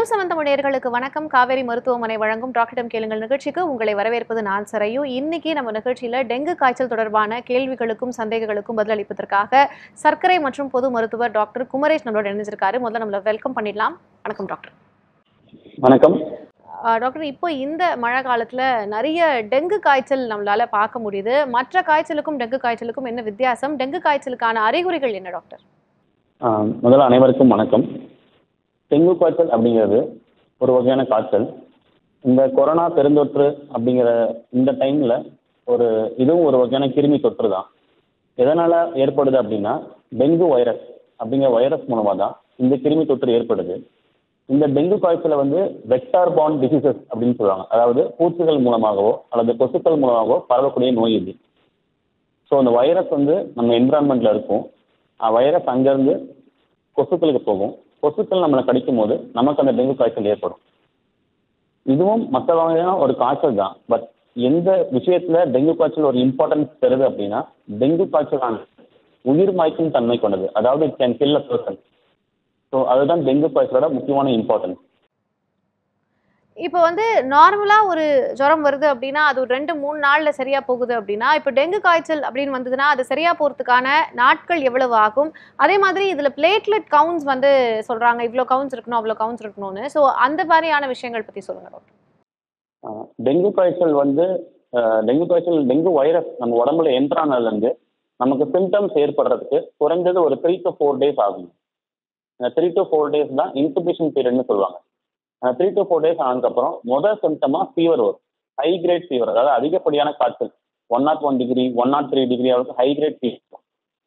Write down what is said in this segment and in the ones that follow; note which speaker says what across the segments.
Speaker 1: news சம்பந்தமுடையர்களுக்கு வணக்கம் காவேரி மருத்துவமனை வழங்கும் டாக்டரிடம் கேளுங்கள் நிகழ்ச்சிக்கு உங்களை வரவேற்பது நான் சரையு இன்னைக்கு நம்ம நிகழ்ச்சியில டெங்கு காய்ச்சல் தொடர்பான கேள்விகளுக்கும் சந்தேகங்களுக்கும் பதிலளிப்பதற்காக சர்க்கரை மற்றும் பொது மருத்துவர் டாக்டர் குமரேஷ் நம்மளோட இணைஞ்சிருக்காரு முதல்ல நம்மள வெல்கம் பண்ணிடலாம் வணக்கம் டாக்டர்
Speaker 2: வணக்கம்
Speaker 1: ஆஹ் டாக்டர் இப்போ இந்த மழை காலத்துல நிறைய டெங்கு காய்ச்சல் நம்மளால பார்க்க முடியுது மற்ற காய்ச்சலுக்கும் டெங்கு காய்ச்சலுக்கும் என்ன வித்தியாசம் டெங்கு காய்ச்சலுக்கான அறிகுறிகள் என்ன டாக்டர்
Speaker 2: ஆஹ் முதல்ல அனைவருக்கும் வணக்கம் டெங்கு காய்ச்சல் அப்படிங்கிறது ஒரு வகையான காய்ச்சல் இந்த கொரோனா பெருந்தொற்று அப்படிங்கிற இந்த டைமில் ஒரு இதுவும் ஒரு வகையான கிருமி தொற்று தான் எதனால் ஏற்படுது அப்படின்னா டெங்கு வைரஸ் அப்படிங்கிற வைரஸ் மூலமாக தான் இந்த கிருமி தொற்று ஏற்படுது இந்த டெங்கு காய்ச்சலை வந்து வெக்டார் பாண்ட் டிசீசஸ் அப்படின்னு சொல்லுவாங்க அதாவது பூச்சிகள் மூலமாகவோ அல்லது கொசுக்கள் மூலமாகவோ பரவக்கூடிய நோய் இது ஸோ அந்த வைரஸ் வந்து நம்ம என்விரான்மெண்ட்டில் இருக்கும் வைரஸ் அங்கேருந்து கொசுக்களுக்கு போகும் கொசுக்கள் நம்மளை கடிக்கும் போது நமக்கு அந்த டெங்கு காய்ச்சல் ஏற்படும் இதுவும் மற்ற வகையான ஒரு காய்ச்சல் தான் பட் எந்த விஷயத்துல டெங்கு காய்ச்சல் ஒரு இம்பார்ட்டன்ஸ் தருது அப்படின்னா டெங்கு காய்ச்சலான உயிர் மாய்க்கும் தன்மை கொண்டது அதாவது it can kill a person so அதுதான் டெங்கு காய்ச்சலோட முக்கியமான இம்பார்ட்டன்ஸ்
Speaker 1: இப்போ வந்து நார்மலா ஒரு ஜுரம் வருது அப்படின்னா அது ஒரு ரெண்டு மூணு நாள்ல சரியா போகுது அப்படின்னா இப்போ டெங்கு காய்ச்சல் அப்படின்னு வந்ததுன்னா அது சரியா போறதுக்கான நாட்கள் எவ்வளவு ஆகும் அதே மாதிரி இதுல பிளேட்லெட் கவுண்ட்ஸ் வந்து சொல்றாங்க இவ்வளோ கவுண்ட்ஸ் இருக்கணும் அவ்வளோ கவுண்ட்ஸ் இருக்கணும்னு ஸோ அந்த மாதிரியான விஷயங்கள் பத்தி சொல்லுங்க டாக்டர்
Speaker 2: ஆஹ் டெங்கு காய்ச்சல் வந்து ஆஹ் டெங்கு காய்ச்சல் டெங்கு வைரஸ் நம்ம உடம்புல என்ட்ரானதுலேருந்து நமக்கு சிம்டம்ஸ் ஏற்படுறதுக்கு குறைஞ்சது ஒரு த்ரீ டு ஃபோர் டேஸ் ஆகும் இந்த த்ரீ டு ஃபோர் டேஸ் தான் இன்குபேஷன் பீரியட்னு சொல்லுவாங்க த்ரீ டு ஃபோர் டேஸ் ஆனதுக்கப்புறம் முதல் சிம்டமாக ஃபீவர் வரும் ஹை கிரேட் ஃபீவர் அதாவது அதிகப்படியான காய்ச்சல் one nought one degree one nought three degree அளவுக்கு ஹை கிரேட் ஃபீவர்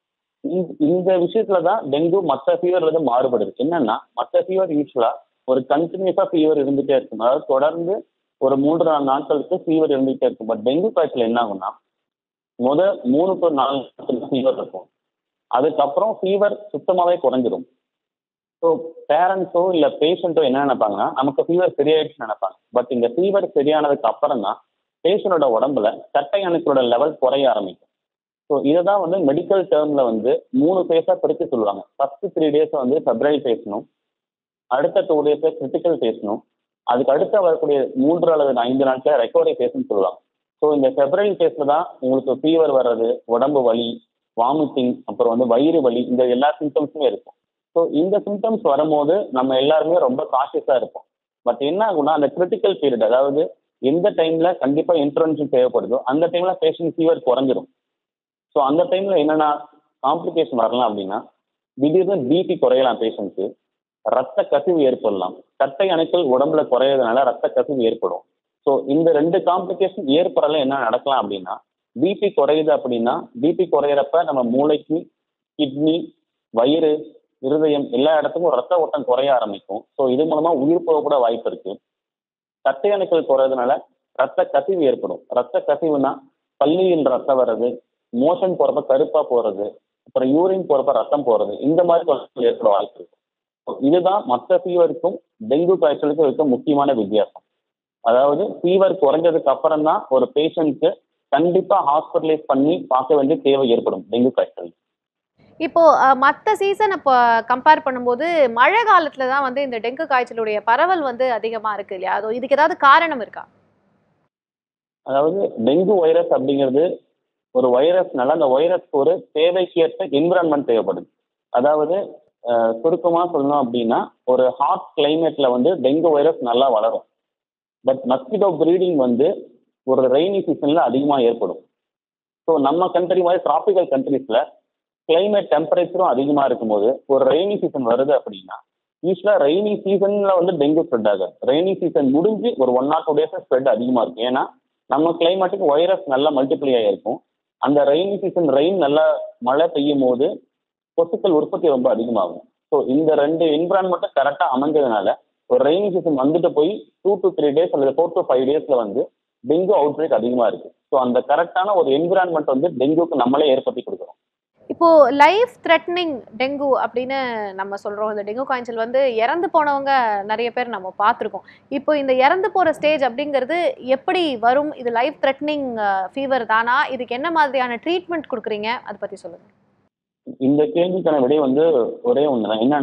Speaker 2: இந்த விஷயத்துல தான் டெங்கு மற்ற ஃபீவர்ல இருந்து மாறுபடுது என்னன்னா மற்ற ஃபீவர் யூஸ்வலா ஒரு கண்டினியூஸா ஃபீவர் இருந்துட்டே இருக்கும் அதாவது தொடர்ந்து ஒரு மூன்று நாலு நாட்களுக்கு ஃபீவர் இருந்துகிட்டே இருக்கும் பட் டெங்கு காய்ச்சல் என்ன ஆகும்னா முத மூணு டு நாலு நாட்களுக்கு ஃபீவர் இருக்கும் அதுக்கப்புறம் ஃபீவர் சுத்தமாகவே குறைஞ்சிரும் ஸோ பேரண்ட்ஸோ இல்லை பேஷண்ட்டோ என்ன நினைப்பாங்கன்னா நமக்கு ஃபீவர் சரியாயிடுச்சுன்னு நினைப்பாங்க பட் இந்த ஃபீவர் சரியானதுக்கு அப்புறம் தான் பேஷண்டோட உடம்புல தட்டை அணுக்களோட லெவல் குறைய ஆரம்பிக்கும் ஸோ இதை தான் வந்து மெடிக்கல் டேர்மில் வந்து மூணு ஃபேஸாக பிரித்து சொல்லுவாங்க ஃபர்ஸ்ட் த்ரீ டேஸ் வந்து ஃபெப்ரவரி பேசணும் அடுத்த டூ டேஸில் கிரிட்டிக்கல் பேசணும் அதுக்கு அடுத்த வரக்கூடிய மூன்று அல்லது ஐந்து நாட்கள் ரெக்கவரி ஃபேஸ்னு சொல்லுவாங்க ஸோ இந்த ஃபெப்ரவரி ஃபேஸில் தான் உங்களுக்கு ஃபீவர் வர்றது உடம்பு வலி வாமிட்டிங் அப்புறம் வந்து வயிறு வலி இந்த எல்லா சிம்டம்ஸுமே இருக்கும் ஸோ இந்த சிம்டம்ஸ் வரும்போது நம்ம எல்லாருமே ரொம்ப காஷியஸாக இருப்போம் பட் என்ன ஆகும்னா அந்த கிரிட்டிக்கல் பீரியட் அதாவது எந்த டைமில் கண்டிப்பாக இன்டர்வென்ஷன் தேவைப்படுதோ அந்த டைமில் பேஷண்ட் ஃபீவர் குறைஞ்சிரும் ஸோ அந்த டைமில் என்னென்ன காம்ப்ளிகேஷன் வரலாம் அப்படின்னா திடீர்னு பிபி குறையலாம் பேஷண்ட்க்கு ரத்த கசிவு ஏற்படலாம் தட்டை அணுக்கள் உடம்புல குறையிறதுனால ரத்த கசிவு ஏற்படும் ஸோ இந்த ரெண்டு காம்ப்ளிகேஷன் ஏற்படல என்ன நடக்கலாம் அப்படின்னா பிபி குறையுது அப்படின்னா பிபி குறையிறப்ப நம்ம மூளைக்கு கிட்னி வயிறு இருதயம் எல்லா இடத்துக்கும் ரத்த ஓட்டம் குறைய ஆரம்பிக்கும் ஸோ இது மூலமா உயிர் போக கூட வாய்ப்பு இருக்கு தட்டை அணுக்கள் குறையறதுனால ரத்த கசிவு ஏற்படும் ரத்த கசிவுனா பள்ளியில் ரத்தம் வர்றது மோஷன் போறப்ப கருப்பா போறது அப்புறம் யூரின் போறப்ப ரத்தம் போறது இந்த மாதிரி தொழில்கள் ஏற்பட வாய்ப்பு இருக்கு So இதுதான் மற்ற ஃபீவருக்கும் டெங்கு காய்ச்சலுக்கும் இருக்க முக்கியமான வித்தியாசம் அதாவது ஃபீவர் குறைஞ்சதுக்கு அப்புறம் தான் ஒரு பேஷண்ட்க்கு கண்டிப்பா ஹாஸ்பிட்டலைஸ் பண்ணி பார்க்க வேண்டிய தேவை ஏற்படும் டெங்கு காய்ச்சல்
Speaker 1: இப்போ மற்ற சீசன் இப்போ கம்பேர் பண்ணும்போது மழை காலத்துல தான் வந்து இந்த டெங்கு காய்ச்சலுடைய பரவல் வந்து அதிகமா இருக்கு இல்லையா அது இதுக்கு ஏதாவது காரணம் இருக்கா
Speaker 2: அதாவது டெங்கு வைரஸ் அப்படிங்கிறது ஒரு வைரஸ்னால அந்த வைரஸ்க்கு ஒரு தேவைக்கேற்ற என்விரான்மெண்ட் தேவைப்படுது அதாவது அஹ், சுருக்கமா சொல்லணும் அப்படின்னா ஒரு ஹாட் கிளைமேட்ல வந்து டெங்கு வைரஸ் நல்லா வளரும் பட் மஸ்கிட்டோ ப்ரீடிங் வந்து ஒரு ரெய்னி சீசன்ல அதிகமா ஏற்படும் ஸோ நம்ம கண்ட்ரி மாதிரி டிராபிக்கல் கண்ட்ரீஸ்ல கிளைமேட் டெம்பரேச்சரும் அதிகமா இருக்கும்போது ஒரு ரெய்னி சீசன் வருது அப்படின்னா யூஸ்வலா ரெய்னி சீசன்ல வந்து டெங்கு ஸ்ப்ரெட் ஆகாது ரெய்னி சீசன் முடிஞ்சு ஒரு one or two days spread அதிகமா இருக்கும் ஏன்னா நம்ம கிளைமேட்டுக்கு வைரஸ் நல்லா மல்டிப்ளை ஆகிருக்கும் அந்த ரெய்னி சீசன் ரெயின் நல்லா மழை பெய்யும் போது கொசுக்கள் உற்பத்தி ரொம்ப அதிகமாகும் ஸோ இந்த ரெண்டு என்விரான்மெண்ட்டும் கரெக்டாக அமைஞ்சதுனால ஒரு ரெய்னி சீசன் வந்துட்டு போய் டூ டு த்ரீ டேஸ் அல்லது ஃபோர் டு ஃபைவ் டேஸ்ல வந்து டெங்கு அவுட் பிரேக் அதிகமாக இருக்கு ஸோ அந்த கரெக்டான ஒரு என்விரான்மெண்ட் வந்து டெங்குக்கு நம்மளே ஏற்படுத்தி கொடுக்குறோம்
Speaker 1: இப்போ லைஃப் த்ரெட்னிங் டெங்கு அப்படின்னு நம்ம சொல்றோம் இந்த டெங்கு காய்ச்சல் வந்து இறந்து போனவங்க நிறைய பேர் நம்ம பார்த்துருக்கோம் இப்போ இந்த இறந்து போற ஸ்டேஜ் அப்படிங்கிறது எப்படி வரும் இது லைஃப் த்ரெட்னிங் ஃபீவர் தானா இதுக்கு என்ன மாதிரியான ட்ரீட்மெண்ட் கொடுக்குறீங்க அதை பத்தி சொல்லுங்க
Speaker 2: இந்த கேள்விக்கான விடை வந்து ஒரே ஒன்று தான் என்னன்னா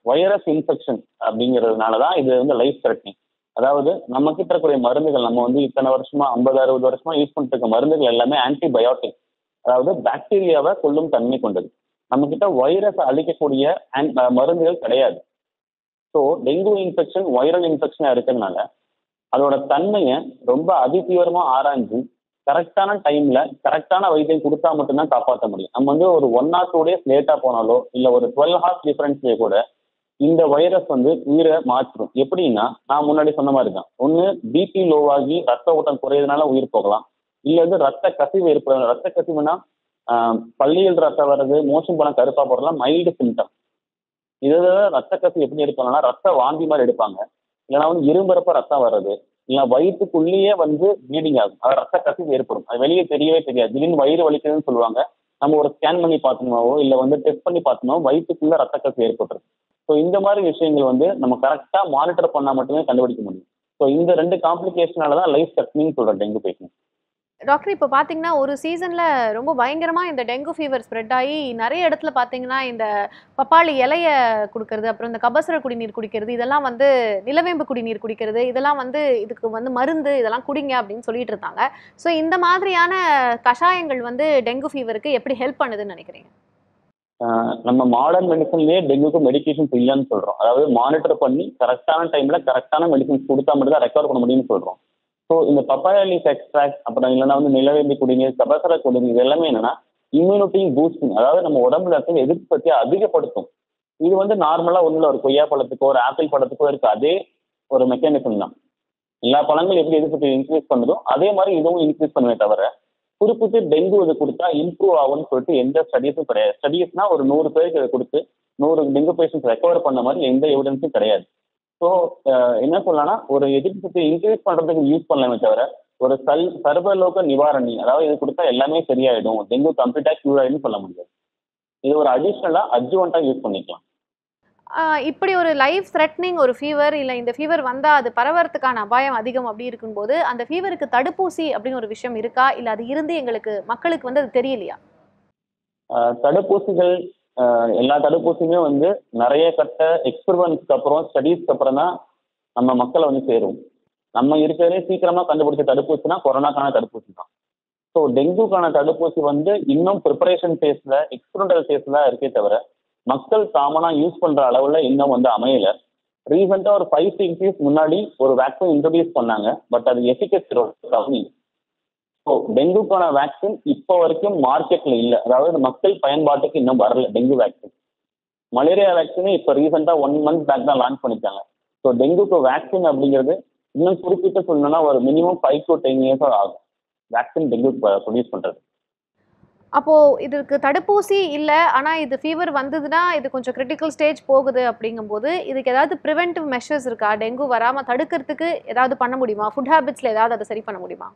Speaker 2: வைரஸ் இன்ஃபெக்ஷன் அப்படிங்கிறதுனால தான் இது வந்து லைஃப் த்ரெட்னிங் அதாவது நம்ம கிட்ட இருக்கக்கூடிய மருந்துகள் நம்ம வந்து இத்தனை வருஷமா ஐம்பது அறுபது வருஷமா யூஸ் பண்ணிட்டு இருக்க மருந்துகள் எல்லாமே ஆன்டிபயோட்டிக் அதாவது பாக்டீரியாவை கொல்லும் தன்மை கொண்டது நம்ம கிட்ட வைரஸ் அழிக்கக்கூடிய மருந்துகள் கிடையாது ஸோ டெங்கு இன்ஃபெக்ஷன் வைரல் இன்ஃபெக்ஷனாக இருக்கிறதுனால அதோட தன்மையை ரொம்ப அதிதீவிரமா ஆராய்ஞ்சு கரெக்டான டைம்ல கரெக்டான வைத்தியம் கொடுத்தா மட்டும்தான் காப்பாற்ற முடியும் நம்ம வந்து ஒரு ஒன் ஆர் டூ டேஸ் லேட்டா போனாலோ இல்லை ஒரு டுவெல் ஹார்ஸ் டிஃபரன்ஸ்லேயே கூட இந்த வைரஸ் வந்து உயிரை மாற்றிடும் எப்படின்னா நான் முன்னாடி சொன்ன மாதிரி தான் ஒன்று பிபி லோவாகி ரத்த ஓட்டம் குறையதுனால உயிர் போகலாம் இல்லை வந்து ரத்த கசிவு ஏற்படும் ரத்த கசிவுனா பள்ளியில் ரத்தம் வர்றது மோஷன் பணம் கருப்பா போடலாம் மைல்டு சிம்டம் இதை ரத்த கசிவு எப்படி எடுப்பாங்கன்னா ரத்த வாந்தி மாதிரி எடுப்பாங்க இல்லைன்னா வந்து இரும்புறப்ப ரத்தம் வர்றது இல்லை வயிற்றுக்குள்ளேயே வந்து ப்ளீடிங் ஆகும் அது ரத்த கசிவு ஏற்படும் அது வெளியே தெரியவே தெரியாது திடீர்னு வயிறு வலிக்குதுன்னு சொல்லுவாங்க நம்ம ஒரு ஸ்கேன் பண்ணி பார்த்தோமாவோ இல்லை வந்து டெஸ்ட் பண்ணி பார்த்தோமோ வயிற்றுக்குள்ள ரத்த கசிவு ஏற்பட்டுரும் ஸோ இந்த மாதிரி விஷயங்கள் வந்து நம்ம கரெக்டாக மானிட்டர் பண்ணால் மட்டுமே கண்டுபிடிக்க முடியும் ஸோ இந்த ரெண்டு காம்ப்ளிகேஷனால தான் லைஃப் தட்னிங் சொல்கிறேன் டெங்கு பேஷண்ட்
Speaker 1: டாக்டர் இப்போ பார்த்தீங்கன்னா ஒரு சீசனில் ரொம்ப பயங்கரமாக இந்த டெங்கு ஃபீவர் ஸ்ப்ரெட் ஆகி நிறைய இடத்துல பார்த்தீங்கன்னா இந்த பப்பாளி இலைய கொடுக்கறது அப்புறம் இந்த கபசுர குடிநீர் குடிக்கிறது இதெல்லாம் வந்து நிலவேம்பு குடிநீர் குடிக்கிறது இதெல்லாம் வந்து இதுக்கு வந்து மருந்து இதெல்லாம் குடிங்க அப்படின்னு சொல்லிட்டு இருந்தாங்க ஸோ இந்த மாதிரியான கஷாயங்கள் வந்து டெங்கு ஃபீவருக்கு எப்படி ஹெல்ப் பண்ணுதுன்னு நினைக்கிறீங்க
Speaker 2: நம்ம மாடர்ன் மெடிசன்லேயே டெங்குக்கு மெடிக்கேஷன்ஸ் இல்லைன்னு சொல்கிறோம் அதாவது மானிட்டர் பண்ணி கரெக்டான டைமில் கரெக்டான மெடிசன்ஸ் கொடுத்தா மட்டும் தான் ரெக்கவர் பண்ண முடியும்னு சொல்கிறோம் ஸோ இந்த பப்பாயா லீஃப் எக்ஸ்ட்ராக்ட் அப்புறம் இல்லைன்னா வந்து நிலவேம்பி குடிநீர் கபசர குடிநீர் இது எல்லாமே என்னன்னா இம்யூனிட்டி பூஸ்டிங் அதாவது நம்ம உடம்புல இருக்க எதிர்ப்பு சக்தியை அதிகப்படுத்தும் இது வந்து நார்மலாக ஒன்றும் ஒரு கொய்யா பழத்துக்கோ ஒரு ஆப்பிள் பழத்துக்கோ இருக்கு அதே ஒரு மெக்கானிசம் தான் எல்லா பழங்களும் எப்படி எதிர்ப்பு இன்க்ரீஸ் பண்ணுதோ அதே மாதிரி இதுவும் இன்க்ரீஸ் பண்ணுவே தவிர குறிப்பிட்டு டெங்கு இது கொடுத்தா இம்ப்ரூவ் ஆகும்னு சொல்லிட்டு எந்த ஸ்டடீஸும் கிடையாது ஸ்டடீஸ்னா ஒரு நூறு பேருக்கு இதை கொடுத்து நூறு டெங்கு பேஷண்ட்ஸ் ரெக்கவர் பண்ண மாதிரி எந்த எவிடன்ஸும் கிடையாது ஸோ என்ன சொல்லலாம்னா ஒரு எதிர்ப்பு சக்தி இன்க்ரீஸ் பண்ணுறதுக்கு யூஸ் பண்ணலாமே தவிர ஒரு சல் சர்வலோக நிவாரணி அதாவது இது கொடுத்தா எல்லாமே சரியாயிடும் டெங்கு கம்ப்ளீட்டாக க்யூர் ஆகிடும் சொல்ல முடியாது இது ஒரு அடிஷ்னலாக அட்ஜுவண்ட்டாக யூஸ் பண்ணிக்கலாம்
Speaker 1: இப்படி ஒரு லைஃப் த்ரெட்னிங் ஒரு ஃபீவர் இல்லை இந்த ஃபீவர் வந்தால் அது பரவறதுக்கான அபாயம் அதிகம் அப்படி இருக்கும்போது அந்த ஃபீவருக்கு தடுப்பூசி அப்படின்னு ஒரு விஷயம் இருக்கா இல்லை அது இருந்து எங்களுக்கு மக்களுக்கு வந்து அது தெரியலையா
Speaker 2: தடுப்பூசிகள் எல்லா தடுப்பூசியுமே வந்து நிறைய கட்ட எக்ஸ்பெரிமெண்ட்ஸ்க்கு அப்புறம் ஸ்டடீஸ்க்கு அப்புறம் தான் நம்ம மக்களை வந்து சேரும் நம்ம இருக்கிறதே சீக்கிரமாக கண்டுபிடிச்ச தடுப்பூசினா கொரோனாக்கான தடுப்பூசி தான் ஸோ டெங்குக்கான தடுப்பூசி வந்து இன்னும் ப்ரிப்பரேஷன் ஃபேஸில் எக்ஸ்பெரிமெண்டல் ஃபேஸில் இருக்கே தவிர மக்கள் காமனாக யூஸ் பண்ணுற அளவில் இன்னும் வந்து அமையல ரீசெண்டாக ஒரு ஃபைவ் சிக்ஸ் இயர்ஸ் முன்னாடி ஒரு வேக்சின் இன்ட்ரடியூஸ் பண்ணாங்க பட் அது எஃபிகசி ரொம்ப கம்மி ஸோ டெங்குக்கான வேக்சின் இப்போ வரைக்கும் மார்க்கெட்டில் இல்லை அதாவது மக்கள் பயன்பாட்டுக்கு இன்னும் வரல டெங்கு வேக்சின் மலேரியா வேக்சினே இப்போ ரீசெண்டாக ஒன் மந்த் பேக் தான் லான்ச் பண்ணிட்டாங்க ஸோ டெங்குக்கு வேக்சின் அப்படிங்கிறது இன்னும் குறிப்பிட்டு சொல்லணும்னா ஒரு minimum five to ten years ஆகும் வேக்சின் டெங்குக்கு ப்ரொடியூஸ் பண்ணுறது
Speaker 1: அப்போ இதுக்கு தடுப்பூசி இல்லை ஆனால் இது ஃபீவர் வந்ததுன்னா இது கொஞ்சம் கிரிட்டிக்கல் ஸ்டேஜ் போகுது அப்படிங்கும்போது இதுக்கு ஏதாவது ப்ரிவென்டிவ் மெஷர்ஸ் இருக்கா டெங்கு வராமல் தடுக்கிறதுக்கு ஏதாவது பண்ண முடியுமா ஃபுட் ஹேபிட்ஸில் ஏதாவது அதை சரி பண்ண முடியுமா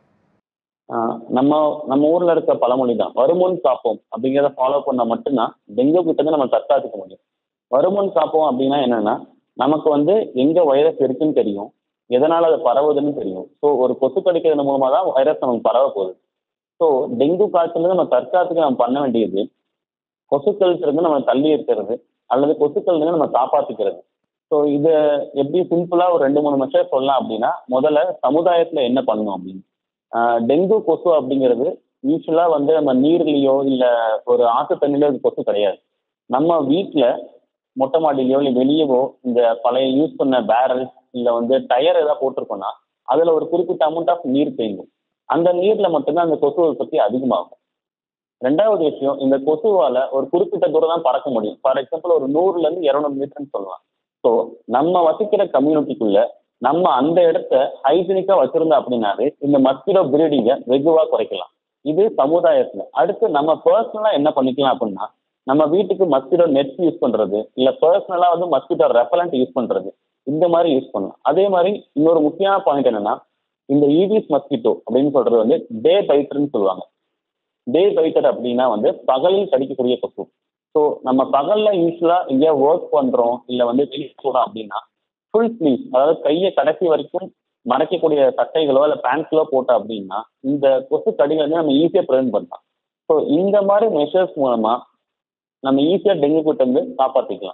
Speaker 2: நம்ம நம்ம ஊர்ல இருக்க பழமொழி தான் வருமுன் காப்போம் அப்படிங்கிறத ஃபாலோ பண்ணா மட்டும்தான் டெங்கு கிட்ட இருந்து நம்ம தற்காத்துக்க முடியும் வருமுன் காப்போம் அப்படின்னா என்னன்னா நமக்கு வந்து எங்க வைரஸ் இருக்குன்னு தெரியும் எதனால அது பரவுதுன்னு தெரியும் ஸோ ஒரு கொசு கடிக்கிறது மூலமா தான் வைரஸ் நமக்கு பரவ போகுது ஸோ டெங்கு காய்ச்சல் நம்ம தற்காத்துக்கு நம்ம பண்ண வேண்டியது கொசுக்கள் இருந்து நம்ம தள்ளி இருக்கிறது அல்லது கொசுக்கள் இருந்து நம்ம காப்பாற்றிக்கிறது ஸோ இதை எப்படி சிம்பிளா ஒரு ரெண்டு மூணு மெஷர் சொல்லலாம் அப்படின்னா முதல்ல சமுதாயத்துல என்ன பண்ணணும் அப்படின்னு டெங்கு கொசு அப்படிங்கிறது யூஸ்வலா வந்து நம்ம நீர்லேயோ இல்ல ஒரு ஆற்று தண்ணியிலோ இது கொசு கிடையாது நம்ம வீட்டில் மொட்டை மாடியிலையோ இல்லை வெளியவோ இந்த பழைய யூஸ் பண்ண பேரல் இல்லை வந்து டயர் ஏதாவது போட்டிருக்கோம்னா அதில் ஒரு குறிப்பிட்ட அமௌண்ட் ஆஃப் நீர் தேங்கும் அந்த நீரில் மட்டும்தான் அந்த கொசு உற்பத்தி அதிகமாகும் ரெண்டாவது விஷயம் இந்த கொசுவால ஒரு குறிப்பிட்ட தூரம் தான் பறக்க முடியும் ஃபார் எக்ஸாம்பிள் ஒரு நூறுலேருந்து இரநூறு மீட்டர்னு சொல்லலாம் ஸோ நம்ம வசிக்கிற கம்யூனிட்டிக்குள்ள நம்ம அந்த இடத்த ஹைஜீனிக்கா வச்சிருந்தோம் அப்படின்னாவே இந்த மஸ்கிட்டோ பிரீடிங்கை வெகுவா குறைக்கலாம் இது சமுதாயத்துல அடுத்து நம்ம பர்சனலா என்ன பண்ணிக்கலாம் அப்படின்னா நம்ம வீட்டுக்கு மஸ்கிட்டோ நெட் யூஸ் பண்றது இல்ல பர்சனலா வந்து மஸ்கிட்டோ ரெப்பலண்ட் யூஸ் பண்றது இந்த மாதிரி யூஸ் பண்ணலாம் அதே மாதிரி இன்னொரு முக்கியமான பாயிண்ட் என்னன்னா இந்த ஈவிஸ் மஸ்கிட்டோ அப்படின்னு சொல்றது வந்து டே பைட்டர்னு சொல்லுவாங்க டே பைட்டர் அப்படின்னா வந்து பகலில் கடிக்கக்கூடிய கொசு ஸோ நம்ம பகல்ல யூஸ்வலா எங்கேயா ஒர்க் பண்றோம் இல்ல வந்து வெளியே போறோம் அப்படின்னா ஃபுல் ஸ்லீவ் அதாவது கையை கடைசி வரைக்கும் மறைக்கக்கூடிய சட்டைகளோ இல்லை பேண்ட்ஸ்களோ போட்டோம் அப்படின்னா இந்த கொசு கடிகளை வந்து நம்ம ஈஸியாக ப்ரிவென்ட் பண்ணலாம் ஸோ இந்த மாதிரி மெஷர்ஸ் மூலமா நம்ம ஈஸியாக டெங்கு கிட்ட இருந்து காப்பாற்றிக்கலாம்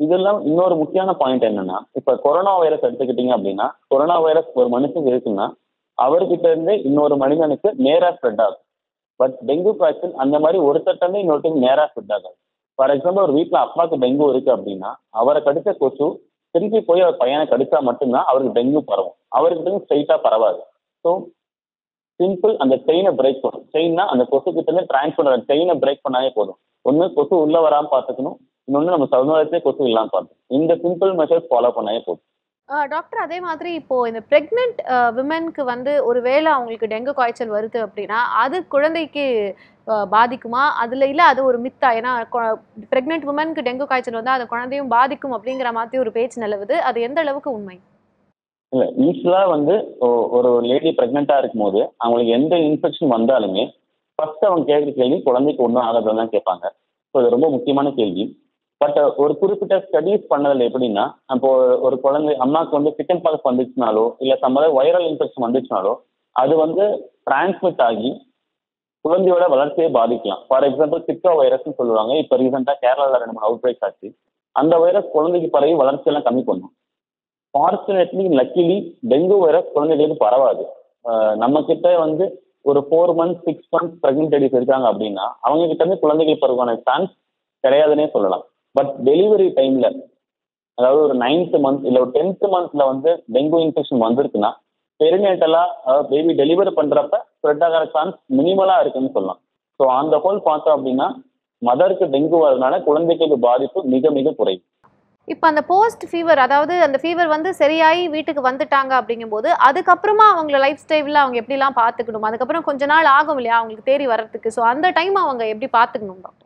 Speaker 2: இதெல்லாம் இன்னொரு முக்கியமான பாயிண்ட் என்னன்னா இப்ப கொரோனா வைரஸ் எடுத்துக்கிட்டீங்க அப்படின்னா கொரோனா வைரஸ் ஒரு மனுஷனுக்கு இருக்குன்னா அவர்கிட்ட இருந்து இன்னொரு மனிதனுக்கு நேரா ஸ்ப்ரெட் ஆகும் பட் டெங்கு காய்ச்சல் அந்த மாதிரி ஒருத்தட்ட இருந்து இன்னொருத்தருக்கு நேரா ஸ்ப்ரெட் ஆகாது ஃபார் எக்ஸாம்பிள் ஒரு வீட்டில் அப்பாவுக்கு டெங்கு இருக்கு அப்படின்னா அவரை கடிச்ச கொசு திருப்பி போய் அவர் பையனை கடிச்சா மட்டும்தான் அவருக்கு டெங்கு பரவும் அவர்கிட்ட ஸ்ட்ரைட்டா பரவாது ஸோ சிம்பிள் அந்த செயினை பிரேக் பண்ணும் செயின்னா அந்த கொசு கிட்ட இருந்து டிரான்ஸ்பர் செயினை பிரேக் பண்ணாலே போதும் ஒன்று கொசு உள்ள வராம பார்த்துக்கணும் இன்னொன்று நம்ம சமுதாயத்திலே கொசு இல்லாமல் பார்த்துக்கணும் இந்த சிம்பிள் மெஷர்ஸ் ஃபாலோ பண்ணாலே போதும்
Speaker 1: ஆஹ் டாக்டர் அதே மாதிரி இப்போ இந்த பிரெக்னென்ட் விமனுக்கு வந்து ஒருவேளை அவங்களுக்கு டெங்கு காய்ச்சல் வருது அப்படின்னா அது குழந்தைக்கு ஆஹ் பாதிக்குமா அதுல இல்ல அது ஒரு மித்தா ஏன்னா பிரெக்னென்ட் விமனுக்கு டெங்கு காய்ச்சல் வந்தா அது குழந்தையும் பாதிக்கும் அப்படிங்கிற மாதிரி ஒரு பேச்சு நிலவுது அது எந்த அளவுக்கு உண்மை
Speaker 2: இல்லை யூஸ்வலாக வந்து ஒ- ஒரு லேடி ப்ரெக்னெண்ட்டாக இருக்கும்போது அவங்களுக்கு எந்த இன்ஃபெக்ஷன் வந்தாலுமே ஃபர்ஸ்ட் அவங்க கேட்குற கேள்வி குழந்தைக்கு ஒன்றும் ஆகாதுன்னு தான் கேட்பாங்க ஸோ இது ரொம்ப முக்கியமான கேள்வி பட் ஒரு குறிப்பிட்ட ஸ்டடீஸ் பண்ணதில் எப்படின்னா இப்போ ஒரு குழந்தை அம்மாவுக்கு வந்து சிக்கன் பாக்ஸ் வந்துச்சுனாலோ இல்லை சம்மத வைரல் இன்ஃபெக்ஷன் வந்துச்சுனாலோ அது வந்து டிரான்ஸ்மிட் ஆகி குழந்தையோட வளர்ச்சியை பாதிக்கலாம் ஃபார் எக்ஸாம்பிள் சிக்கா வைரஸ்னு சொல்லுவாங்க இப்போ ரீசெண்டாக கேரளாவில் ரெண்டு மூணு அவுட் பிரேக் ஆச்சு அந்த வைரஸ் குழந்தைக்கு பரவி வளர்ச்சியெல்லாம் கம்மி பண்ணும் ஃபார்ச்சுனேட்லி லக்கிலி டெங்கு வைரஸ் குழந்தைகளுக்கு பரவாது அஹ் நம்ம கிட்ட வந்து ஒரு four months six months pregnant ladies இருக்காங்க அப்படின்னா அவங்க கிட்ட இருந்து குழந்தைகள் பருவான சான்ஸ் கிடையாதுன்னே சொல்லலாம் பட் டெலிவரி டைம்ல அதாவது ஒரு நைன்த் மந்த் இல்லை ஒரு டென்த் மந்த்ல வந்து டெங்கு இன்ஃபெக்ஷன் வந்திருக்குன்னா பெரினேட்டலா அதாவது பேபி டெலிவரி பண்றப்ப ஸ்ப்ரெட் ஆகிற சான்ஸ் மினிமலா இருக்குன்னு சொல்லலாம் ஸோ அந்த ஹோல் பார்த்தோம் அப்படின்னா மதருக்கு டெங்கு வரதுனால குழந்தைகளுக்கு பாதிப்பு மிக மிக குறைவு
Speaker 1: இப்போ அந்த போஸ்ட் ஃபீவர் அதாவது அந்த ஃபீவர் வந்து சரியாகி வீட்டுக்கு வந்துட்டாங்க அப்படிங்கும்போது அதுக்கப்புறமா அவங்கள லைஃப் ஸ்டைலில் அவங்க எப்படிலாம் பார்த்துக்கணும் அதுக்கப்புறம் கொஞ்ச நாள் ஆகும் இல்லையா அவங்களுக்கு தேறி வர்றதுக்கு ஸோ அந்த டைம் அவங்க எப்படி பார்த்துக்கணும் டாக்டர்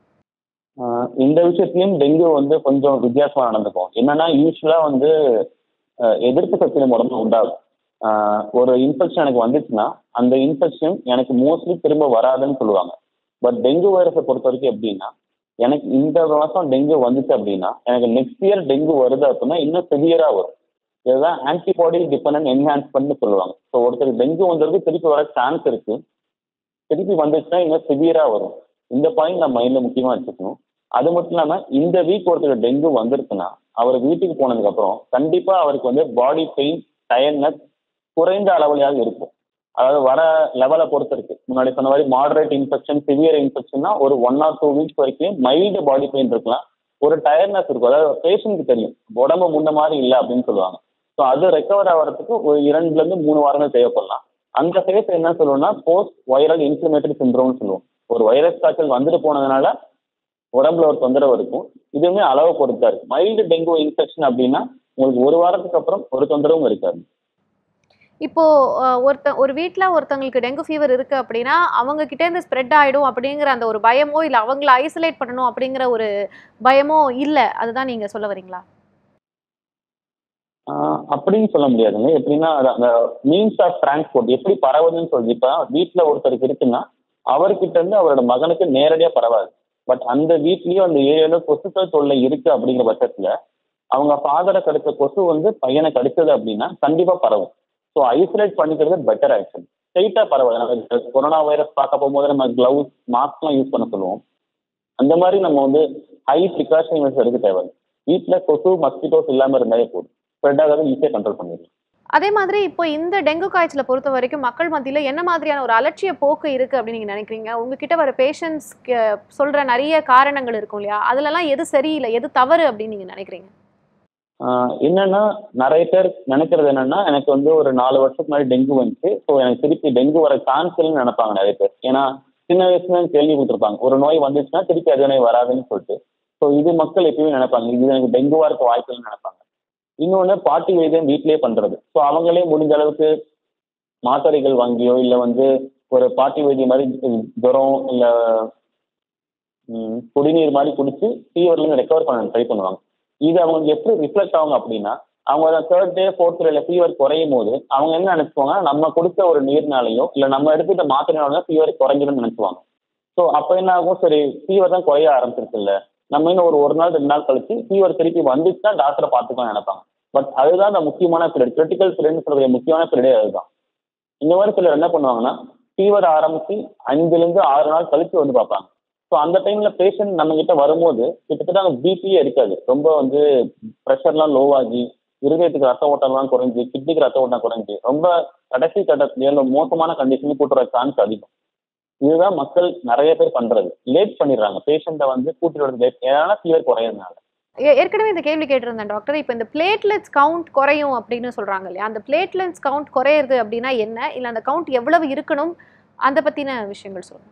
Speaker 2: ஆஹ் இந்த விஷயத்துலயும் டெங்கு வந்து கொஞ்சம் வித்தியாசமா நடந்துக்கும் என்னன்னா யூஸ்வலா வந்து ஆஹ் எதிர்ப்பு சக்தி நம்ம உடம்புல உண்டாகும் ஆஹ் ஒரு இன்ஃபெக்ஷன் எனக்கு வந்துச்சுன்னா அந்த இன்ஃபெக்ஷன் எனக்கு மோஸ்ட்லி திரும்ப வராதுன்னு சொல்லுவாங்க பட் டெங்கு வைரஸை பொறுத்த வரைக்கும் எப்படின்னா எனக்கு இந்த மாதம் டெங்கு வந்துச்சு அப்படின்னா எனக்கு நெக்ஸ்ட் இயர் டெங்கு வருது அப்படின்னா இன்னும் சிவியரா வரும் இதுதான் ஆன்டிபாடி டிபெண்ட் என்ஹான்ஸ்மெண்ட்னு சொல்லுவாங்க ஸோ ஒருத்தருக்கு டெங்கு வந்ததுக்கு திருப்பி வர சான்ஸ் இருக்கு திருப்பி வந்துச்சுன்னா இன்னும் சிவியரா வரும் இந்த பாயிண்ட் நம்ம மைண்ட்ல முக்கியமா வச்சுக்கணும் அது மட்டும் இல்லாம இந்த வீக் ஒருத்தர் டெங்கு வந்திருக்குன்னா அவர் வீட்டுக்கு போனதுக்கு அப்புறம் கண்டிப்பா அவருக்கு வந்து பாடி பெயின் டயர்னஸ் குறைந்த அளவுலையாவது இருக்கும் அதாவது வர லெவலை பொறுத்து இருக்கு முன்னாடி சொன்ன மாதிரி மாடரேட் இன்ஃபெக்ஷன் சிவியர் இன்ஃபெக்ஷன்னா ஒரு ஒன் ஆர் டூ வீக்ஸ் வரைக்கும் மைல்டு பாடி பெயின் இருக்கலாம் ஒரு டயர்னஸ் இருக்கும் அதாவது பேஷண்ட்க்கு தெரியும் உடம்பு முன்ன மாதிரி இல்லை அப்படின்னு சொல்லுவாங்க ஸோ அது ரெக்கவர் ஆகிறதுக்கு ஒரு இரண்டுல இருந்து மூணு வாரங்கள் தேவைப்படலாம் அந்த ஃபேஸ் என்ன சொல்லுவோம்னா போஸ்ட் வைரல் இன்ஃப்ளமேட்டரி சிண்ட்ரோம்னு சொல்லுவோம் ஒரு வைரஸ் காய்ச்சல் வந்துட்டு போனதுனால உடம்புல ஒரு தொந்தரவு இருக்கும் இதுவுமே அளவு பொறுத்து தான் இருக்கு மைல்டு டெங்கு இன்ஃபெக்ஷன் அப்படின்னா உங்களுக்கு ஒரு வாரத்துக்கு அப்புறம் ஒரு தொந்தரவும் இருக்காது
Speaker 1: இப்போ அஹ், ஒருத்த ஒரு வீட்டில் ஒருத்தவங்களுக்கு டெங்கு ஃபீவர் இருக்கு அப்படின்னா அவங்க கிட்ட இருந்து ஸ்ப்ரெட் ஆயிடும் அப்படிங்கிற அந்த ஒரு பயமோ இல்லை அவங்கள ஐசோலேட் பண்ணணும் அப்படிங்கிற ஒரு பயமோ இல்லை அதுதான் நீங்க சொல்ல வரீங்களா
Speaker 2: ஆஹ் அப்படின்னு சொல்ல முடியாதுங்க எப்படின்னா அது அந்த மீன்ஸ் ஆஃப் டிரான்ஸ்போர்ட் எப்படி பரவுதுன்னு சொல்லி இப்போ வீட்டில் ஒருத்தருக்கு இருக்குன்னா அவர்கிட்ட இருந்து அவரோட மகனுக்கு நேரடியாக பரவாது பட் அந்த வீட்லயும் அந்த ஏரியால கொசுக்கள் தொல்லை இருக்கு அப்படிங்கிற பட்சத்துல அவங்க ஃபாதரை கடிச்ச கொசு வந்து பையனை கடிச்சது அப்படின்னா கண்டிப்பா பரவும் ஸோ ஐசோலேட் பண்ணிக்கிறது பெட்டர் ஆக்சுவலி ஸ்ட்ரைட்டா பரவாது நம்ம கொரோனா வைரஸ் பார்க்க போகும்போது நம்ம கிளவுஸ் மாஸ்க்லாம் யூஸ் பண்ண சொல்லுவோம் அந்த மாதிரி நம்ம வந்து ஹை ப்ரிகாஷன் மெஷர்ஸ் எடுக்க தேவை வீட்டில் கொசு மஸ்கிட்டோஸ் இல்லாமல் இருந்தாலே போதும் ஸ்ப்ரெட் ஆகாத ஈஸியாக கண்ட்ரோல் பண்ணிடலாம்
Speaker 1: அதே மாதிரி இப்போ இந்த டெங்கு காய்ச்சலை பொறுத்த வரைக்கும் மக்கள் மத்தியில என்ன மாதிரியான ஒரு அலட்சிய போக்கு இருக்கு அப்படின்னு நீங்க நினைக்கிறீங்க உங்ககிட்ட வர பேஷண்ட்ஸ் சொல்ற நிறைய காரணங்கள் இருக்கும் இல்லையா அதுலலாம் எது சரியில்லை எது தவறு அப்படின்னு நீங்க நினைக்கிறீங்க
Speaker 2: ஆஹ் என்னன்னா நிறைய பேர் நினைக்கிறது என்னன்னா எனக்கு வந்து ஒரு நாலு வருஷத்துக்கு முன்னாடி டெங்கு வந்துச்சு ஸோ எனக்கு திருப்பி டெங்கு வர சான்ஸ் இல்லைன்னு நினைப்பாங்க நிறைய பேர் ஏன்னா சின்ன வயசுல கேள்வி கொடுத்துருப்பாங்க ஒரு நோய் வந்துச்சுன்னா திருப்பி அதே நோய் வராதுன்னு சொல்லிட்டு ஸோ இது மக்கள் எப்பயுமே நினைப்பாங்க இது எனக்கு டெங்குவா இருக்க வாய்ப்பு இல்லைன்னு நினைப்பாங்க இன்னொன்று பாட்டி வைத்தியம் வீட்டிலேயே பண்றது ஸோ அவங்களே முடிஞ்ச அளவுக்கு மாத்திரைகள் வாங்கியோ இல்லை வந்து ஒரு பாட்டி வைத்தியம் மாதிரி ஜுரம் இல்லை குடிநீர் மாதிரி குடிச்சு ஃபீவர்லேருந்து ரெக்கவர் பண்ண ட்ரை பண்ணுவாங்க இது அவங்க எப்படி ரிஃப்ளெக்ட் ஆகும் அப்படின்னா அவங்க தேர்ட் டே ஃபோர்த் டேல ஃபீவர் குறையும் போது அவங்க என்ன நினைச்சுவாங்க நம்ம கொடுத்த ஒரு நீர்னாலையோ இல்லை நம்ம எடுத்துட்ட மாத்திரைனால ஃபீவர் குறைஞ்சிடும்னு நினைச்சுவாங்க ஸோ அப்போ என்ன ஆகும் சரி ஃபீவர் தான் குறைய ஆரம்பிச்சிருக்குல்ல நம்ம இன்னும் ஒரு ஒரு நாள் ரெண்டு நாள் கழிச்சு ஃபீவர் திருப்பி வந்துச்சுன்னா டாக்டரை பார்த்துக்கலாம் நினைப்பாங்க பட் அதுதான் அந்த முக்கியமான பீரியட் கிரிட்டிக்கல் பீரியட்னு சொல்லக்கூடிய முக்கியமான பீரியடே அதுதான் இந்த மாதிரி சிலர் என்ன பண்ணுவாங்கன்னா ஃபீவர் ஆரம்பிச்சு அஞ்சுலேருந்து ஆறு நாள் கழிச்சு வந்து பார்ப்பாங்க ஸோ ஸோ அந்த டைம்ல பேஷண்ட் நம்ம கிட்ட வரும்போது கிட்டத்தட்ட அவங்க பிபியே இருக்காது ரொம்ப வந்து ப்ரெஷர்லாம் லோவாகி இருதயத்துக்கு ரத்த ஓட்டம்லாம் குறைஞ்சி கிட்னிக்கு ரத்த ஓட்டம் குறைஞ்சி ரொம்ப கடைசி கட்டத்துல மோசமான கண்டிஷனுக்கு கூட்டுற சான்ஸ் அதிகம் இதுதான் மக்கள் நிறைய பேர் பண்றது லேட் பண்ணிடுறாங்க பேஷண்ட்டை வந்து கூட்டிட்டு வரது லேட் ஏன்னா ஃபீவர் குறையறதுனால
Speaker 1: ஏ- ஏற்கனவே இந்த கேள்வி கேட்டிருந்தேன் டாக்டர் இப்போ இந்த பிளேட்லெட்ஸ் கவுண்ட் குறையும் அப்படின்னு சொல்றாங்க இல்லையா அந்த பிளேட்லெட்ஸ் கவுண்ட் குறையிறது அப்படின்னா என்ன இல்லை அந்த கவுண்ட் எவ்வளவு இருக்கணும் அதை பத்தின விஷயங்கள் சொல்லுங்க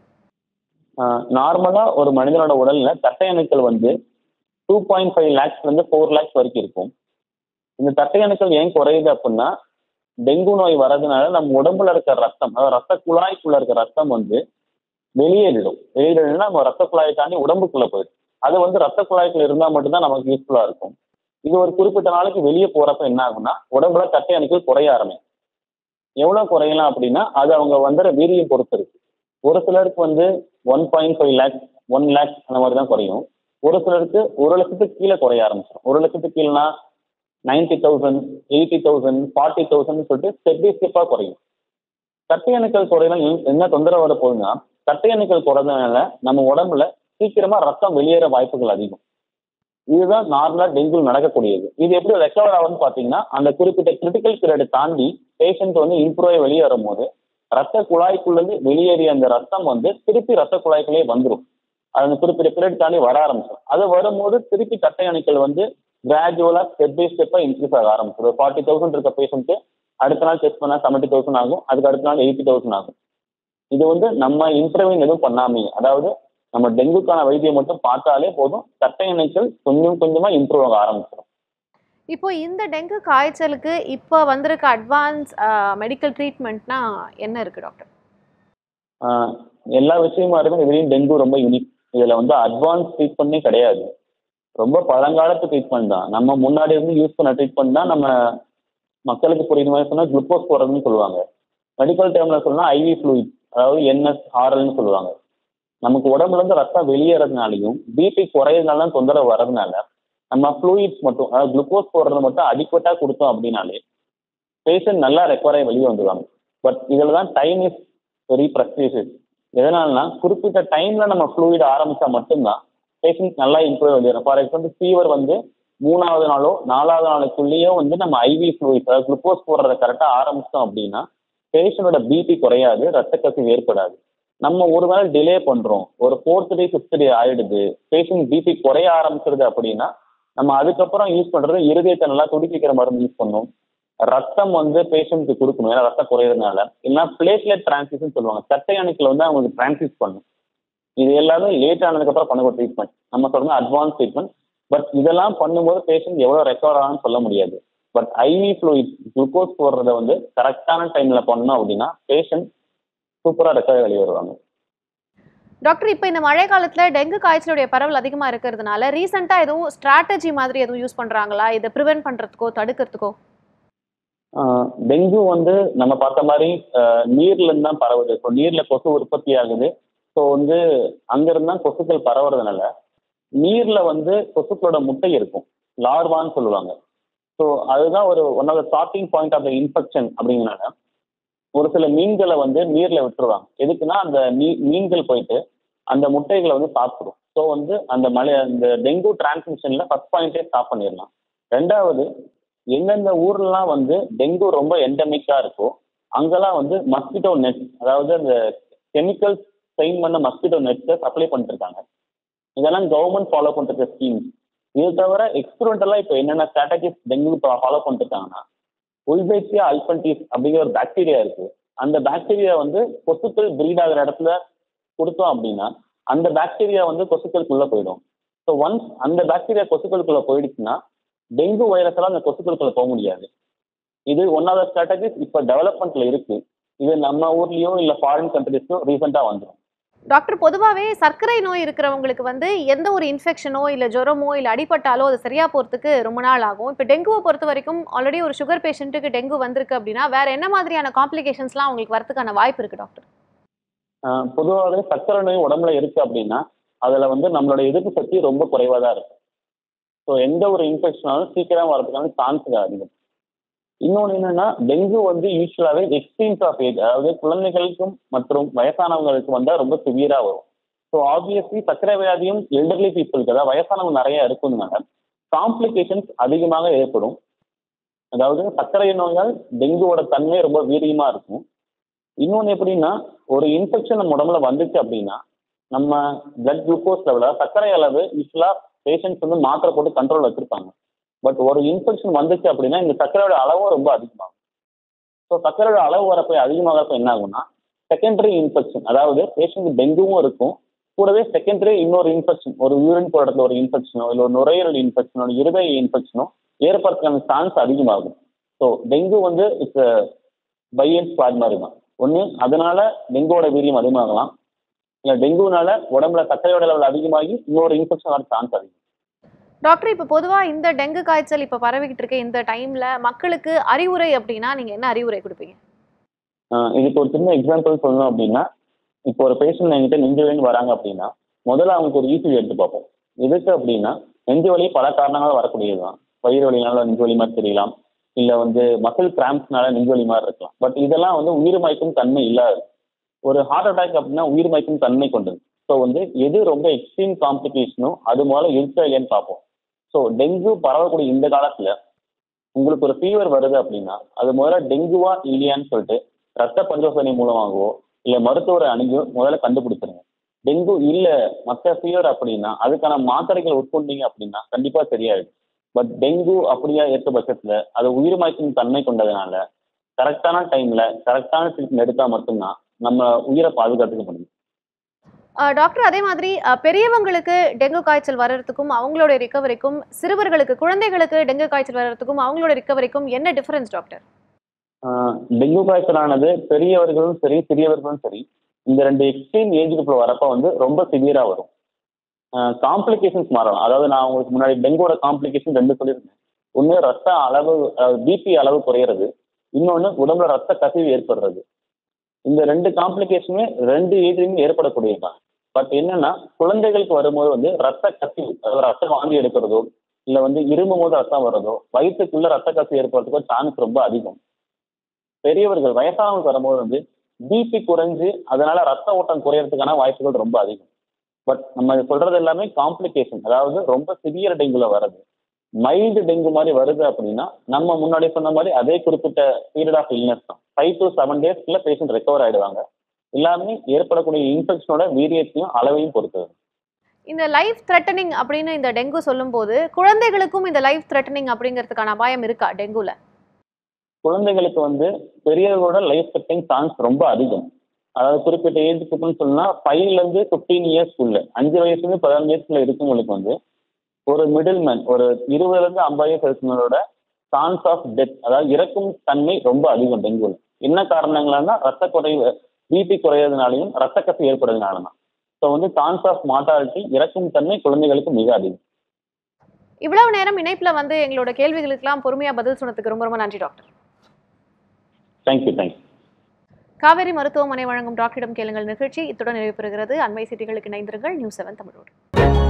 Speaker 2: நார்மலா ஒரு மனிதனோட உடல்ல தட்டை அணுக்கள் வந்து டூ பாயிண்ட் ஃபைவ் லேக்ஸ்ல இருந்து ஃபோர் லேக்ஸ் வரைக்கும் இருக்கும் இந்த தட்டை அணுக்கள் ஏன் குறையுது அப்படின்னா டெங்கு நோய் வர்றதுனால நம்ம உடம்புல இருக்க ரத்தம் அதாவது ரத்த குழாய்க்குள்ள இருக்க ரத்தம் வந்து வெளியேறிடும் வெளியேறிடும்னா நம்ம ரத்த குழாயை தாண்டி உடம்புக்குள்ள போயிடும் அது வந்து ரத்த குழாய்க்குள்ள இருந்தா மட்டும்தான் நமக்கு யூஸ்ஃபுல்லா இருக்கும் இது ஒரு குறிப்பிட்ட நாளைக்கு வெளியே போறப்ப என்ன ஆகும்னா உடம்புல தட்டை அணுக்கள் குறைய ஆரம்பிக்கும் எவ்வளவு குறையலாம் அப்படின்னா அது அவங்க வந்துற வீரியம் பொறுத்து இருக்கு ஒரு சிலருக்கு வந்து one point five lakhs one lakh அந்த மாதிரி தான் குறையும் ஒரு சிலருக்கு ஒரு லட்சத்துக்கு கீழே குறைய ஆரம்பிச்சிடும் ஒரு லட்சத்துக்கு கீழேனா ninety thousand eighty thousand forty thousand சொல்லிட்டு ஸ்டெப் பை ஸ்டெப்பாக குறையும் தட்டை அணுக்கள் குறையலாம் என்ன தொந்தரவு வர போகுதுன்னா தட்டை அணுக்கள் குறைஞ்சதுனால நம்ம உடம்புல சீக்கிரமா ரத்தம் வெளியேற வாய்ப்புகள் அதிகம் இதுதான் நார்மலா டெங்கு நடக்கக்கூடியது இது எப்படி ரெக்கவர் ஆகும்னு பாத்தீங்கன்னா அந்த குறிப்பிட்ட கிரிட்டிக்கல் பீரியட் தாண்டி பேஷண்ட் வந்து இம்ப்ரூவ் வெளியே வரும்போது ரத்த குழாய்க்குள்ளேருந்து வெளியேறிய அந்த ரத்தம் வந்து திருப்பி ரத்த குழாய்க்குள்ளே வந்துடும் அது அந்த குறிப்பிட்ட பீரியட் தாண்டி வர ஆரம்பிச்சிடும் அது வரும்போது திருப்பி தட்டை அணுக்கள் வந்து கிராஜுவலா ஸ்டெப் பை ஸ்டெப்பா இன்க்ரீஸ் ஆக ஆரம்பிச்சிடும் ஃபார்ட்டி தௌசண்ட் இருக்க பேஷண்ட்டு அடுத்த நாள் டெஸ்ட் பண்ணா செவன்ட்டி தௌசண்ட் ஆகும் அதுக்கு அடுத்த நாள் எயிட்டி தௌசண்ட் ஆகும் இது வந்து நம்ம இன்டர்வியூ எதுவும் பண்ணாமே அதாவது நம்ம டெங்குக்கான வைத்தியம் மட்டும் பார்த்தாலே போதும் தட்டை அணுக்கள் கொஞ்சம் கொஞ்சமா இம்ப்ரூவ் ஆக ஆரம்பிச்சிடும்
Speaker 1: இப்போ இந்த டெங்கு காய்ச்சலுக்கு இப்போ வந்திருக்க அட்வான்ஸ் மெடிக்கல் ட்ரீட்மெண்ட்னா என்ன இருக்கு டாக்டர்
Speaker 2: ஆஹ் எல்லா விஷயமா இருக்கும் இதுலேயும் டெங்கு ரொம்ப யூனிக் இதுல வந்து அட்வான்ஸ் ட்ரீட்மெண்ட்டே கிடையாது ரொம்ப பழங்காலத்து ட்ரீட்மெண்ட் தான் நம்ம முன்னாடி இருந்து யூஸ் பண்ண ட்ரீட்மெண்ட் தான் நம்ம மக்களுக்கு புரியுற மாதிரி சொன்னா குளுக்கோஸ் போடுறதுன்னு சொல்லுவாங்க மெடிக்கல் டேர்ம்ல சொன்னா ஐவி ஃப்ளூயிட் அதாவது என்எஸ் ஆர்எல்னு சொல்லுவாங்க நமக்கு உடம்புல இருந்து ரத்தம் வெளியேறதுனாலையும் பிபி குறையறதுனால தொந்தரவு வர்றதுனால நம்ம ஃப்ளூயிட்ஸ் மட்டும் அதாவது குளுக்கோஸ் போடுறது மட்டும் அடிக்வட்டா கொடுத்தோம் அப்படின்னாலே பேஷண்ட் நல்லா ரெக்கவர் ஆகி வெளியே வந்துடுவாங்க பட் இதில் தான் டைம் இஸ் வெரி ப்ரெஸ்டீஷியஸ் எதனாலனா குறிப்பிட்ட டைம்ல நம்ம ஃப்ளூயிட் ஆரம்பிச்சா மட்டும்தான் பேஷண்ட் நல்லா இம்ப்ரூவ் வந்துடும் ஃபார் எக்ஸாம்பிள் ஃபீவர் வந்து மூணாவது நாளோ நாலாவது நாளுக்குள்ளேயோ வந்து நம்ம ஐவி ஃப்ளூயிட் அதாவது குளுக்கோஸ் போடுறத கரெக்டாக ஆரம்பிச்சோம் அப்படின்னா பேஷண்டோட பிபி குறையாது ரத்த கசிவு ஏற்படாது நம்ம ஒரு வேளை டிலே பண்றோம் ஒரு ஃபோர்த் டே ஃபிஃப்த் டே ஆயிடுது பேஷண்ட் பிபி குறைய ஆரம்பிச்சிருது அப்படின்னா நம்ம அதுக்கப்புறம் யூஸ் பண்றது இருதயத்தை நல்லா துடிக்கிற மருந்து யூஸ் பண்ணணும் ரத்தம் வந்து பேஷண்ட்டுக்கு கொடுக்கணும் ஏன்னா ரத்தம் குறையிறதுனால இல்லைன்னா பிளேட்லெட் டிரான்சிஷன் சொல்லுவாங்க சட்டை அணுக்கள் வந்து அவங்களுக்கு டிரான்சிஸ் பண்ணும் இது எல்லாமே லேட் ஆனதுக்கப்புறம் பண்ணக்கூடிய ட்ரீட்மெண்ட் நம்ம சொல்றது அட்வான்ஸ் ட்ரீட்மெண்ட் பட் இதெல்லாம் பண்ணும்போது பேஷண்ட் எவ்வளோ ரெக்கவர் ஆகும்னு சொல்ல முடியாது பட் ஐவி ஃப்ளூயிட் குளுக்கோஸ் போடுறத வந்து கரெக்டான டைம்ல பண்ணோம் அப்படின்னா பேஷண்ட் சூப்பராக ரெக்கவர் வெளியே வருவாங்க
Speaker 1: டாக்டர் இப்போ இந்த மழை காலத்துல டெங்கு காய்ச்சலுடைய பரவல் அதிகமா இருக்கிறதுனால ரீசெண்டா எதுவும் ஸ்ட்ராட்டஜி மாதிரி எதுவும் யூஸ் பண்றாங்களா இதை ப்ரிவென்ட் பண்றதுக்கோ தடுக்கிறதுக்கோ
Speaker 2: ஆஹ் டெங்கு வந்து நம்ம பார்த்த மாதிரி ஆஹ் நீர்ல இருந்து தான் பரவுது ஸோ நீர்ல கொசு உற்பத்தி ஆகுது ஸோ வந்து அங்கிருந்து தான் கொசுக்கள் பரவுறதுனால நீர்ல வந்து கொசுக்களோட முட்டை இருக்கும் லார்வான்னு சொல்லுவாங்க ஸோ அதுதான் ஒரு one of the starting point of the infection அப்படிங்கிறனால ஒரு சில மீன்களை வந்து நீர்ல விட்டுருவாங்க எதுக்குன்னா அந்த மீ மீன்கள் போயிட்டு அந்த முட்டைகளை வந்து சாப்பிடும் ஸோ வந்து அந்த மலை அந்த டெங்கு டிரான்ஸ்மிஷன்ல ஃபர்ஸ்ட் பாயிண்டே ஸ்டாப் பண்ணிடலாம் ரெண்டாவது எந்தெந்த ஊர்லலாம் வந்து டெங்கு ரொம்ப எண்டமிக்கா இருக்கோ அங்கெல்லாம் வந்து மஸ்கிட்டோ நெட் அதாவது அந்த கெமிக்கல் ஸ்டெயின் பண்ண மஸ்கிட்டோ நெட்டை சப்ளை பண்ணிட்டு இருக்காங்க இதெல்லாம் கவர்மெண்ட் ஃபாலோ பண்ணிருக்க ஸ்கீம்ஸ் இது தவிர எக்ஸ்பெரிமெண்டலாக இப்போ என்னென்ன ஸ்ட்ராட்டஜிஸ் டெங்கு ஃபாலோ பண்ணிட்டு இருக்காங்கன்னா உல்பேசியா அல்பன்டிஸ் அப்படிங்கிற ஒரு பாக்டீரியா இருக்கு அந்த பாக்டீரியா வந்து கொசுக்கள் பிரீட் ஆகிற இடத்துல கொடுத்தோம் அப்படின்னா அந்த பாக்டீரியா வந்து கொசுக்களுக்குள்ள போயிடும் ஸோ ஒன்ஸ் அந்த பாக்டீரியா கொசுக்களுக்குள்ள போயிடுச்சுன்னா டெங்கு வைரஸ் எல்லாம் அந்த கொசுக்களுக்குள்ள போக முடியாது இது ஒன் ஆஃப் த ஸ்ட்ராட்டஜிஸ் இப்போ டெவலப்மெண்ட்ல இருக்கு இது நம்ம ஊர்லயோ இல்லை ஃபாரின் கண்ட்ரிஸ்லயோ ரீசெண்டாக வந்துடும்
Speaker 1: டாக்டர் பொதுவாகவே சர்க்கரை நோய் இருக்கிறவங்களுக்கு வந்து எந்த ஒரு இன்ஃபெக்ஷனோ இல்லை ஜுரமோ இல்லை அடிபட்டாலோ அது சரியா போகிறதுக்கு ரொம்ப நாள் ஆகும் இப்போ டெங்குவை பொறுத்த வரைக்கும் ஆல்ரெடி ஒரு சுகர் பேஷண்ட்டுக்கு டெங்கு வந்திருக்கு அப்படின்னா வேற என்ன மாதிரியான காம்ப்ளிகேஷன்ஸ்லாம் அவங்களுக்கு வரதுக்கான வாய்ப்பு இருக்கு டாக்டர்
Speaker 2: பொதுவாகவே சர்க்கரை நோய் உடம்புல இருக்கு அப்படின்னா அதில் வந்து நம்மளோட எதிர்ப்பு சக்தி ரொம்ப குறைவாக தான் இருக்கும் ஸோ எந்த ஒரு இன்ஃபெக்ஷனாலும் சீக்கிரம் வரதுக்கான சான்ஸ் அதிகம் இன்னொன்று என்னன்னா டெங்கு வந்து யூஸ்வலாகவே எக்ஸ்ட்ரீம்ஸ் ஆஃப் ஏஜ் அதாவது குழந்தைகளுக்கும் மற்றும் வயசானவங்களுக்கும் வந்தால் ரொம்ப சிவியராக வரும் ஸோ ஆப்வியஸ்லி சர்க்கரை வியாதியும் எல்டர்லி பீப்புளுக்கு அதாவது வயசானவங்க நிறைய இருக்குதுனால காம்ப்ளிகேஷன்ஸ் அதிகமாக ஏற்படும் அதாவது சர்க்கரை நோயால் டெங்குவோட தன்மை ரொம்ப வீரியமா இருக்கும் இன்னொன்று எப்படின்னா ஒரு இன்ஃபெக்ஷன் நம்ம உடம்புல வந்துச்சு அப்படின்னா நம்ம பிளட் குளுக்கோஸ் லெவலில் சர்க்கரை அளவு யூஸ்வலாக பேஷண்ட்ஸ் வந்து மாத்திரை போட்டு கண்ட்ரோல் வச்சிருப்பாங்க பட் ஒரு இன்ஃபெக்ஷன் வந்துச்சு அப்படின்னா இந்த சர்க்கரையோட அளவும் ரொம்ப அதிகமாகும் ஸோ சர்க்கரையோட அளவு வரப்போ அதிகமாகிறப்ப என்ன ஆகும்னா செகண்டரி இன்ஃபெக்ஷன் அதாவது பேஷண்ட் டெங்குவும் இருக்கும் கூடவே செகண்டரி இன்னொரு இன்ஃபெக்ஷன் ஒரு யூரின் போகிற இடத்துல ஒரு இன்ஃபெக்ஷனோ இல்லை ஒரு நுரையீரல் இன்ஃபெக்ஷனோ ஒரு இருதய இன்ஃபெக்ஷனோ ஏற்படுறதுக்கான சான்ஸ் அதிகமாகும் ஸோ டெங்கு வந்து இட்ஸ் பை அண்ட் ஸ்குவாட் மாதிரி தான் ஒன்று அதனால டெங்குவோட வீரியம் அதிகமாகலாம் இல்லை டெங்குனால உடம்புல சர்க்கரையோட லெவல் அதிகமாகி இன்னொரு இன்ஃபெக்ஷன் வர சான்ஸ் அதிகம்
Speaker 1: டாக்டர் இப்போ பொதுவாக இந்த டெங்கு காய்ச்சல் இப்போ பரவிக்கிட்டு இருக்க இந்த டைம்ல மக்களுக்கு அறிவுரை அப்படின்னா நீங்க என்ன அறிவுரை கொடுப்பீங்க
Speaker 2: ஆஹ் இதுக்கு ஒரு சின்ன எக்ஸாம்பிள் சொல்லணும் அப்படின்னா இப்போ ஒரு பேஷண்ட் என்கிட்ட நெஞ்சு வலின்னு வராங்க அப்படின்னா முதல்ல அவங்களுக்கு ஒரு இசிஜி எடுத்து பார்ப்போம் எதுக்கு அப்படின்னா நெஞ்சு வலி பல காரணங்களால் வரக்கூடியது தான் வயிறு வலினால நெஞ்சு வலி மாதிரி தெரியலாம் இல்லை வந்து மசில் கிராம்ப்ஸ்னால நெஞ்சு வலி மாதிரி இருக்கலாம் பட் இதெல்லாம் வந்து உயிர் மயக்கும் தன்மை இல்லாது ஒரு ஹார்ட் அட்டாக் அப்படின்னா உயிர் மயக்கும் தன்மை கொண்டது ஸோ வந்து எது ரொம்ப எக்ஸ்ட்ரீம் காம்ப்ளிகேஷனோ அது முதல்ல இருக்கா இல்லையான்னு பார்ப்போம் ஸோ டெங்கு பரவக்கூடிய இந்த காலத்தில் உங்களுக்கு ஒரு ஃபீவர் வருது அப்படின்னா அது முதல்ல டெங்குவா இல்லையான்னு சொல்லிட்டு ரத்த பரிசோதனை மூலமாகவோ இல்லை மருத்துவரை அணுகி முதல்ல கண்டுபிடிச்சிருங்க டெங்கு இல்லை மற்ற ஃபீவர் அப்படின்னா அதுக்கான மாத்திரைகள் உட்கொண்டீங்க அப்படின்னா கண்டிப்பாக சரியாயிடும் பட் டெங்கு அப்படியா இருக்க பட்சத்தில் அது உயிர் மயக்கும் தன்மை கொண்டதுனால கரெக்டான டைமில் கரெக்டான ட்ரீட்மெண்ட் எடுத்தால் மட்டும்தான் நம்ம உயிரை பாதுகாத்துக்க முடியும்
Speaker 1: அஹ் டாக்டர் அதே மாதிரி அஹ் பெரியவங்களுக்கு டெங்கு காய்ச்சல் வர்றதுக்கும் அவங்களோட ரிகவரிக்கும் சிறுவர்களுக்கு குழந்தைகளுக்கு டெங்கு காய்ச்சல் வர்றதுக்கும் அவங்களோட ரிகவரிக்கும் என்ன டிஃபரன்ஸ் டாக்டர்
Speaker 2: ஆஹ் டெங்கு காய்ச்சலானது பெரியவர்களும் சரி சிறியவர்களும் சரி இந்த ரெண்டு எக்ஸ்ட்ரீம் ஏஜ் குரூப்ல வரப்ப வந்து ரொம்ப சிவியரா வரும் காம்ப்ளிகேஷன்ஸ் மாறலாம் அதாவது நான் உங்களுக்கு முன்னாடி டெங்குவோட காம்ப்ளிகேஷன் ரெண்டு சொல்லியிருந்தேன் ஒன்று ரத்த அளவு பிபி அளவு குறையிறது இன்னொன்று உடம்புல ரத்த கசிவு ஏற்படுறது இந்த ரெண்டு காம்ப்ளிகேஷனுமே ரெண்டு ஏஜ்லையும் ஏற்படக்கூடியதுதான் பட் என்னன்னா குழந்தைகளுக்கு வரும்போது வந்து ரத்த கசிவு அதாவது ரத்தம் வாங்கி எடுக்கிறதோ இல்லை வந்து இருமும் போது ரத்தம் வர்றதோ வயிற்றுக்குள்ள ரத்த கசிவு ஏற்படுறதுக்கோ சான்ஸ் ரொம்ப அதிகம் பெரியவர்கள் வயசானவங்களுக்கு வரும்போது வந்து பிபி குறைஞ்சு அதனால ரத்த ஓட்டம் குறையறதுக்கான வாய்ப்புகள் ரொம்ப அதிகம் பட் நம்ம சொல்றது எல்லாமே காம்ப்ளிகேஷன் அதாவது ரொம்ப சிவியர் டெங்குல வருது மைல்டு டெங்கு மாதிரி வருது அப்படின்னா நம்ம முன்னாடி சொன்ன மாதிரி அதே குறிப்பிட்ட பீரியட் ஆஃப் இல்னஸ் தான் ஃபைவ் டு செவன் டேஸ்க்குள்ள பேஷண்ட் ரெக்கவர் ஆயிடுவாங்க எல்லாமே ஏற்படக்கூடிய இன்ஃபெக்ஷனோட வீரியத்தையும் அளவையும் பொறுத்தது
Speaker 1: இந்த லைஃப் த்ரெட்டனிங் அப்படின்னு இந்த டெங்கு சொல்லும்போது குழந்தைகளுக்கும் இந்த லைஃப் த்ரெட்டனிங் அப்படிங்கிறதுக்கான அபாயம் இருக்கா டெங்குல
Speaker 2: குழந்தைகளுக்கு வந்து பெரியவர்களோட லைஃப் ஸ்பெக்டிங் சான்ஸ் ரொம்ப அதிகம் அதாவது குறிப்பிட்ட ஏஜ் குரூப்னு சொன்னா ஃபைவ்ல இருந்து ஃபிஃப்டீன் இயர்ஸ்க்குள்ள அஞ்சு வயசுலேருந்து பதினாலு வயசுல இருக்கவங்களுக்கு வந்து ஒரு மிடில் மேன் ஒரு இருபதுல இருந்து ஐம்பது வயசு இருக்கவங்களோட சான்ஸ் ஆஃப் டெத் அதாவது இறக்கும் தன்மை ரொம்ப அதிகம் டெங்குல என்ன காரணங்கள்னா ரத்த குறைவு பிபி குறையிறதுனாலையும் ரத்த கசி ஏற்படுறதுனால தான் ஸோ வந்து சான்ஸ் ஆஃப் மார்டாலிட்டி இறக்கும் தன்மை குழந்தைகளுக்கு மிக அதிகம்
Speaker 1: இவ்வளவு நேரம் இணைப்புல வந்து எங்களோட கேள்விகளுக்கெல்லாம் பொறுமையா பதில் சொன்னதுக்கு ரொம்ப ரொம்ப நன்றி டாக்டர்
Speaker 2: தேங்க்யூ தேங்க்யூ
Speaker 1: காவேரி மருத்துவமனை வழங்கும் டாக்டரிடம் கேளுங்கள் நிகழ்ச்சி இத்துடன் நிறைவு பெறுகிறது அண்மை செய்திகளுக்கு இணைந்திருங்கள் நியூஸ் செவன் தமிழோடு